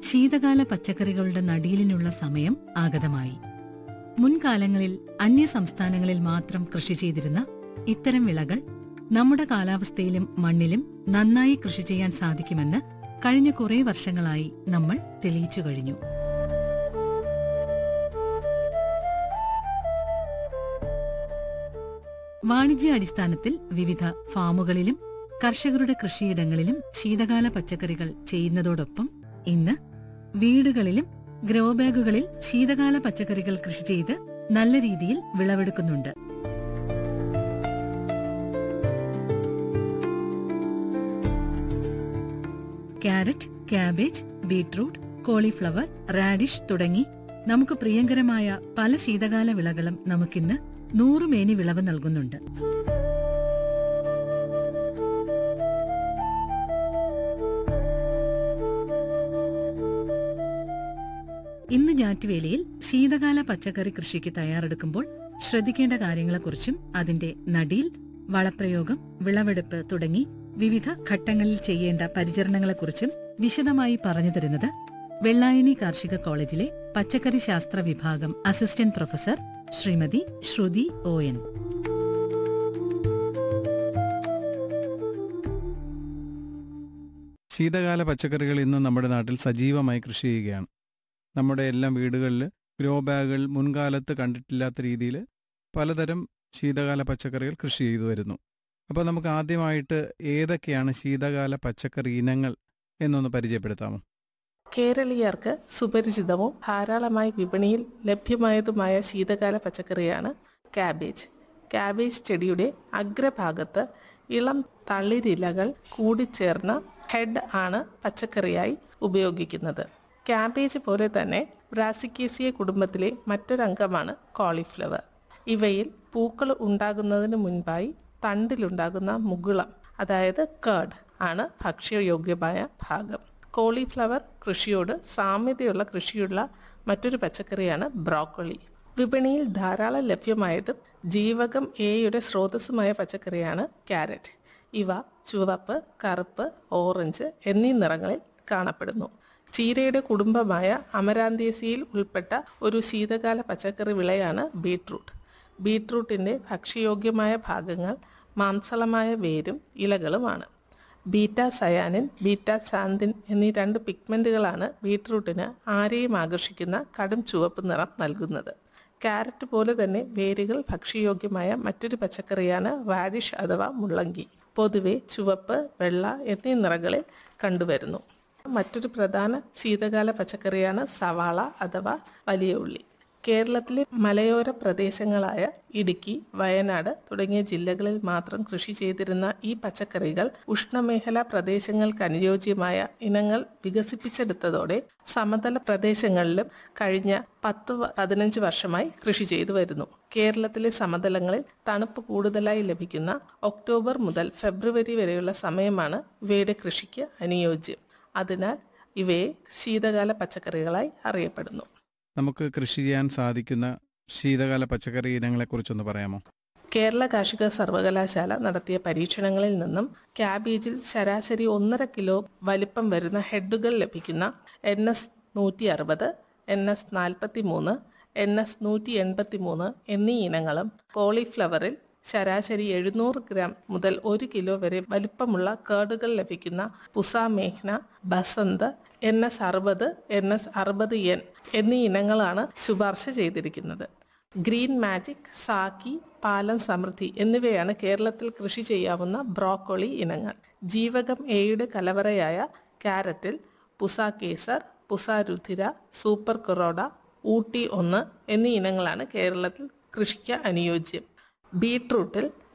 ശീതകാല പച്ചക്കറികളുടെ നടീലിനുള്ള സമയം ആഗതമായി മുൻകാലങ്ങളിൽ അന്യ സംസ്ഥാനങ്ങളിൽ മാത്രം കൃഷി ചെയ്തിരുന്ന ഇത്തരം വിളകൾ നമ്മുടെ കാലാവസ്ഥയിലും മണ്ണിലും നന്നായി കൃഷി ചെയ്യാൻ സാധിക്കുമെന്ന് കഴിഞ്ഞ കുറേ വർഷങ്ങളായി നമ്മൾ തെളിയിച്ചു കഴിഞ്ഞു വാണിജ്യാടിസ്ഥാനത്തിൽ വിവിധ ഫാമുകളിലും കർഷകരുടെ കൃഷിയിടങ്ങളിലും ശീതകാല പച്ചക്കറികൾ ചെയ്യുന്നതോടൊപ്പം ഇന്ന് വീടുകളിലും ഗ്രോ ബാഗുകളിൽ ശീതകാല പച്ചക്കറികൾ കൃഷി ചെയ്ത് നല്ല രീതിയിൽ വിളവെടുക്കുന്നുണ്ട് carrot cabbage beetroot cauliflower radish തുടങ്ങി നമുക്ക് പ്രിയങ്കരമായ പല ശീതകാല വിളകളും നമുക്കിന്ന് നൂറുമേനി വിളവ് നൽകുന്നുണ്ട് ഇന്ന് ഞാറ്റുവേലിയിൽ ശീതകാല പച്ചക്കറി കൃഷിക്ക് തയ്യാറെടുക്കുമ്പോൾ ശ്രദ്ധിക്കേണ്ട കാര്യങ്ങളെക്കുറിച്ചും അതിന്റെ നടീൽ വളപ്രയോഗം വിളവെടുപ്പ് തുടങ്ങി വിവിധ ഘട്ടങ്ങളിൽ ചെയ്യേണ്ട പരിചരണങ്ങളെക്കുറിച്ചും വിശദമായി പറഞ്ഞു തരുന്നത് വെള്ളായണി കാർഷിക കോളേജിലെ പച്ചക്കറി ശാസ്ത്ര വിഭാഗം assistant professor Shrimati Sruthi O N ശീതകാല പച്ചക്കറികൾ ഇന്ന് നമ്മുടെ നാട്ടിൽ സജീവമായി കൃഷി ചെയ്യുകയാണ് നമ്മുടെ എല്ലാം വീടുകളിൽ ഗ്രോ ബാഗുകൾ മുൻകാലത്ത് കണ്ടിട്ടില്ലാത്ത രീതിയിൽ പലതരം ശീതകാല പച്ചക്കറികൾ കൃഷി ചെയ്തു വരുന്നു അപ്പോൾ നമുക്ക് ആദ്യമായിട്ട് ഏതൊക്കെയാണ് ശീതകാല പച്ചക്കറി ഇനങ്ങൾ എന്നൊന്ന് പരിചയപ്പെടുത്താമോ കേരളീയർക്ക് സുപരിചിതവും ധാരാളമായി വിപണിയിൽ ലഭ്യമായതുമായ ശീതകാല പച്ചക്കറിയാണ് കാബേജ് കാബേജ് ചെടിയുടെ അഗ്രഭാഗത്ത് ഇളം തളിരിലകൾ കൂടിച്ചേർന്ന ഹെഡ് ആണ് പച്ചക്കറിയായി ഉപയോഗിക്കുന്നത് കാബേജ് പോലെ തന്നെ ബ്രാസിക്കേസിയ കുടുംബത്തിലെ മറ്റൊരംഗമാണ് കോളിഫ്ലവർ ഇവയിൽ പൂക്കൾ ഉണ്ടാകുന്നതിന് മുൻപായി തണ്ടിലുണ്ടാകുന്ന മുകുളം അതായത് കേർഡ് ആണ് ഭക്ഷ്യയോഗ്യമായ ഭാഗം കോളിഫ്ലവർ കൃഷിയോട് സാമ്യതയുള്ള കൃഷിയുള്ള മറ്റൊരു പച്ചക്കറിയാണ് ബ്രോക്കോളി വിപണിയിൽ ധാരാളം ലഭ്യമായതും ജീവകം എയുടെ സ്രോതസ്സുമായ പച്ചക്കറിയാണ് ക്യാരറ്റ് ഇവ ചുവപ്പ് കറുപ്പ് ഓറഞ്ച് എന്നീ നിറങ്ങളിൽ കാണപ്പെടുന്നു ചീരയുടെ കുടുംബമായ അമരാന്തേസിയിൽ ഉൾപ്പെട്ട ഒരു ശീതകാല പച്ചക്കറി വിളയാണ് ബീട്രൂട്ട് ബീട്രൂട്ടിൻ്റെ ഭക്ഷ്യയോഗ്യമായ ഭാഗങ്ങൾ മാംസളമായ വേരും ഇലകളുമാണ് ബീറ്റ സയാനിൻ ബീറ്റ സാന്തിൻ എന്നീ രണ്ട് പിഗ്മെന്റുകളാണ് ബീട്രൂട്ടിന് ആരെയും ആകർഷിക്കുന്ന കടും ചുവപ്പ് നിറം നൽകുന്നത് ക്യാരറ്റ് പോലെ തന്നെ വേരുകൾ ഭക്ഷ്യയോഗ്യമായ മറ്റൊരു പച്ചക്കറിയാണ് റാഡിഷ് അഥവാ മുള്ളങ്കി പൊതുവെ ചുവപ്പ് വെള്ള എന്നീ നിറങ്ങളിൽ കണ്ടുവരുന്നു മറ്റൊരു പ്രധാന ശീതകാല പച്ചക്കറിയാണ് സവാള അഥവാ വലിയ ഉള്ളി കേരളത്തിലെ മലയോര പ്രദേശങ്ങളായ ഇടുക്കി വയനാട് തുടങ്ങിയ ജില്ലകളിൽ മാത്രം കൃഷി ചെയ്തിരുന്ന ഈ പച്ചക്കറികൾ ഉഷ്ണമേഖലാ പ്രദേശങ്ങൾക്ക് അനുയോജ്യമായ ഇനങ്ങൾ വികസിപ്പിച്ചെടുത്തതോടെ സമതല പ്രദേശങ്ങളിലും കഴിഞ്ഞ പത്ത് വ- പതിനഞ്ച് വർഷമായി കൃഷി ചെയ്തു വരുന്നു കേരളത്തിലെ സമതലങ്ങളിൽ തണുപ്പ് കൂടുതലായി ലഭിക്കുന്ന ഒക്ടോബർ മുതൽ ഫെബ്രുവരി വരെയുള്ള സമയമാണ് ഇവയുടെ കൃഷിക്ക് അനുയോജ്യം അതിനാൽ ഇവയെ ശീതകാല പച്ചക്കറികളായി അറിയപ്പെടുന്നു നമുക്ക് കൃഷി ചെയ്യാൻ സാധിക്കുന്ന ശീതകാല പച്ചക്കറി ഇനങ്ങളെക്കുറിച്ചൊന്ന് പറയാമോ കേരള കാർഷിക സർവകലാശാല നടത്തിയ പരീക്ഷണങ്ങളിൽ നിന്നും ക്യാബേജിൽ ശരാശരി ഒന്നര കിലോ വലിപ്പം വരുന്ന ഹെഡുകൾ ലഭിക്കുന്ന എൻ എസ് നൂറ്റി അറുപത് എൻ എസ് നാൽപ്പത്തി മൂന്ന് എൻ എസ് നൂറ്റി എൺപത്തി മൂന്ന് എന്നീ ഇനങ്ങളും കോളിഫ്ലവറിൽ ശരാശരി എഴുന്നൂറ് ഗ്രാം മുതൽ ഒരു കിലോ വരെ വലിപ്പമുള്ള കേടുകൾ ലഭിക്കുന്ന പുസ മേഘ്ന ബസന്ത് എൻ എസ് അറുപത് എൻ എസ് അറുപത് എൻ എന്നീ ഇനങ്ങളാണ് ശുപാർശ ചെയ്തിരിക്കുന്നത് ഗ്രീൻ മാജിക് സാക്കി പാലം സമൃദ്ധി എന്നിവയാണ് കേരളത്തിൽ കൃഷി ചെയ്യാവുന്ന ബ്രോക്കോളി ഇനങ്ങൾ ജീവകം എയുടെ കലവറയായ ക്യാരറ്റിൽ പുസ കേസർ പുസ രുധിര സൂപ്പർ കൊറോഡ ഊട്ടി ഒന്ന് എന്നീ ഇനങ്ങളാണ് കേരളത്തിൽ കൃഷിക്ക് അനുയോജ്യം ബീട്രൂട്ടിൽ